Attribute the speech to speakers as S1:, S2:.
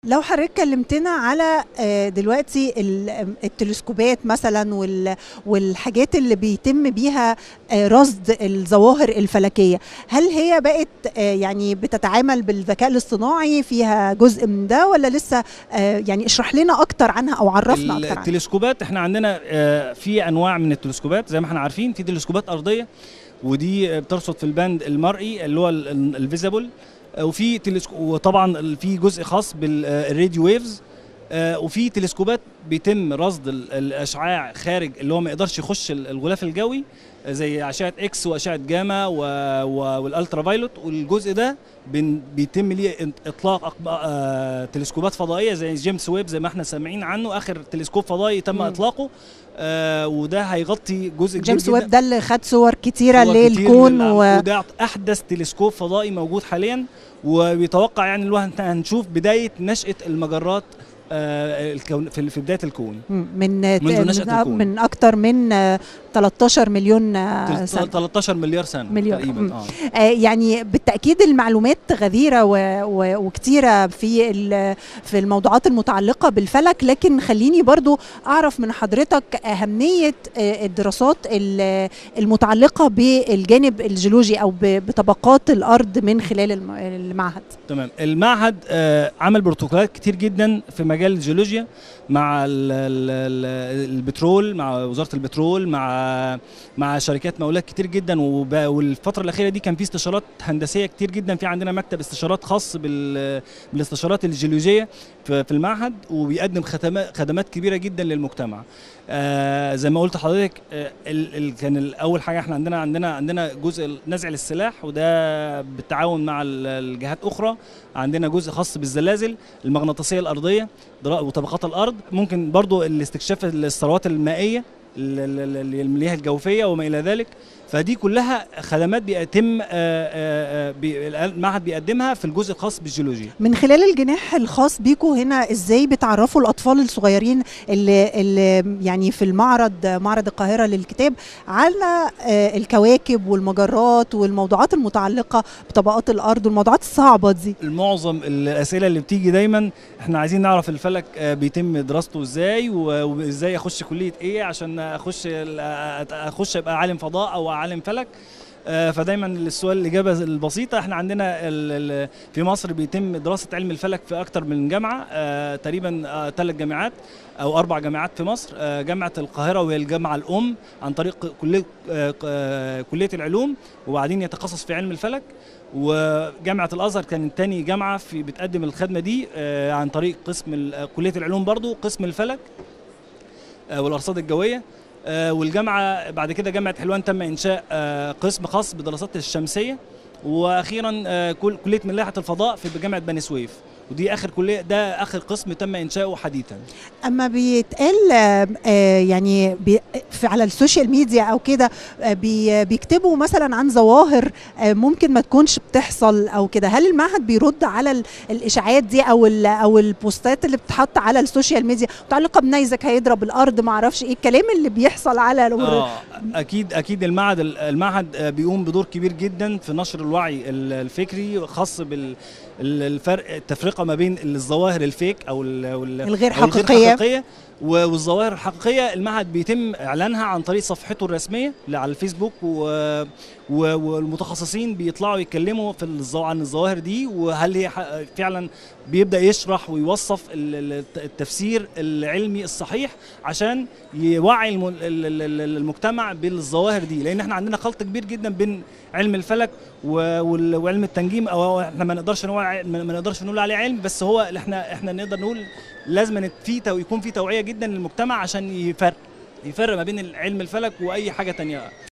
S1: لو حضرتك كلمتنا على آه، دلوقتي ال- التلسكوبات مثلا وال- والحاجات اللي بيتم بيها آه، رصد الظواهر الفلكيه هل هي بقت آه، يعني بتتعامل بالذكاء الاصطناعي فيها جزء من ده ولا لسه آه، يعني اشرح لنا اكتر عنها او عرفنا اكتر عنها
S2: التلسكوبات احنا عندنا آه، في انواع من التلسكوبات زي ما احنا عارفين في تلسكوبات ارضيه ودي آه، بترصد في الباند المرئي اللي هو الفيزيبل وفي تلسكو وطبعا ال- في جزء خاص بالراديو ويفز وفي تلسكوبات بيتم رصد ال- الاشعاع خارج اللي هو ما يقدرش يخش ال- الغلاف الجوي آه، زي اشعه اكس واشعه جاما و- و- والالترا فايلوت والجزء ده بن- بيتم ليه إن- اطلاق أقب- آه، تلسكوبات فضائيه زي جيمس ويب زي ما احنا سامعين عنه اخر تلسكوب فضائي تم
S1: مم.
S2: اطلاقه آه، وده هيغطي جزء كبير
S1: جيمس
S2: جدا
S1: ويب ده اللي خد صور كتيره
S2: صور كتير
S1: للكون
S2: من
S1: و...
S2: العالم. وده احدث تلسكوب فضائي موجود حاليا وبيتوقع يعني اللي هو هن- هنشوف بدايه نشاه المجرات آه، الكون في في بدايه الكون
S1: مم، من
S2: منذ نشأة
S1: من,
S2: الكون.
S1: من اكتر من آه، 13 مليون آه، سنه
S2: 13 مليار سنه
S1: مليار.
S2: تقريبا
S1: مم.
S2: اه
S1: آه، يعني بالتاكيد المعلومات غزيره و... و... وكتيره في ال... في الموضوعات المتعلقه بالفلك لكن خليني برضو اعرف من حضرتك اهميه آه، الدراسات ال- المتعلقه بالجانب الجيولوجي او ب... بطبقات الارض من خلال الم... المعهد
S2: تمام المعهد آه، عمل بروتوكولات كتير جدا في مجال الجيولوجيا مع ال ال ال البترول مع وزاره البترول مع مع شركات مقاولات كتير جدا وب- والفتره الاخيره دي كان في استشارات هندسيه كتير جدا في عندنا مكتب استشارات خاص بال بالاستشارات الجيولوجيه في في المعهد وبيقدم خدمات خدمات كبيره جدا للمجتمع آه زي ما قلت لحضرتك آه ال ال كان ال- اول حاجه احنا عندنا عندنا عندنا جزء نزع السلاح وده بالتعاون مع ال- الجهات اخرى عندنا جزء خاص بالزلازل المغناطيسيه الارضيه درا- وطبقات الارض ممكن برضو الاستكشاف الثروات المائيه ال- ال- ال- المياه الجوفيه وما الى ذلك فدي كلها خدمات بيتم آه، آه، آه، بي- المعهد بيقدمها في الجزء الخاص بالجيولوجيا
S1: من خلال الجناح الخاص بيكوا هنا ازاي بتعرفوا الاطفال الصغيرين اللي, اللي يعني في المعرض معرض القاهره للكتاب على آه، الكواكب والمجرات والموضوعات المتعلقه بطبقات الارض والموضوعات الصعبه دي
S2: المعظم الاسئله اللي بتيجي دايما احنا عايزين نعرف الفلك آه، بيتم دراسته ازاي و- وازاي اخش كليه ايه عشان اخش ال- اخش ابقى عالم فضاء او عالم فلك آه، فدايما السؤال الاجابه البسيطه احنا عندنا ال- ال- في مصر بيتم دراسه علم الفلك في اكتر من جامعه آه، تقريبا ثلاث جامعات او اربع جامعات في مصر آه، جامعه القاهره وهي الجامعه الام عن طريق كليه آه، آه، كليه العلوم وبعدين يتخصص في علم الفلك وجامعه الازهر كانت تاني جامعه في بتقدم الخدمه دي آه، عن طريق قسم ال- كليه العلوم برضو قسم الفلك آه، والارصاد الجويه آه، والجامعه بعد كده جامعه حلوان تم انشاء آه، قسم خاص بدراسات الشمسيه واخيرا آه، كل- كليه ملاحه الفضاء في جامعه بني سويف ودي اخر كليه ده اخر قسم تم انشاؤه حديثا
S1: اما بيتقال آه، آه، يعني بي في على السوشيال ميديا او كده آه، بي بيكتبوا مثلا عن ظواهر آه، ممكن ما تكونش بتحصل او كده هل المعهد بيرد على ال- الاشاعات دي او ال- او البوستات اللي بتتحط على السوشيال ميديا متعلقه بنيزك هيضرب الارض ما اعرفش ايه الكلام اللي بيحصل على ال-
S2: اه اكيد اكيد المعهد المعهد آه، بيقوم بدور كبير جدا في نشر الوعي ال- الفكري خاص بال ال- الفرق التفرقه ما بين الظواهر الفيك او ال- وال-
S1: الغير
S2: أو الغير
S1: حقيقيه
S2: حقيقيه و- والظواهر الحقيقيه المعهد بيتم اعلانها عن طريق صفحته الرسميه اللي على الفيسبوك و... و... والمتخصصين بيطلعوا يتكلموا في الظ... عن الظواهر دي وهل هي ح- فعلا بيبدا يشرح ويوصف ال- ال- التفسير العلمي الصحيح عشان يوعي الم... ال- ال- ال- المجتمع بالظواهر دي لان احنا عندنا خلط كبير جدا بين علم الفلك و... وال- وعلم التنجيم او احنا ما نقدرش نقول ع- ما ما نقدرش نقول عليه علم بس هو اللي احنا احنا نقدر نقول لازم في تو... يكون في توعيه جدا للمجتمع عشان يفرق يفرق ما بين علم الفلك واي حاجه تانية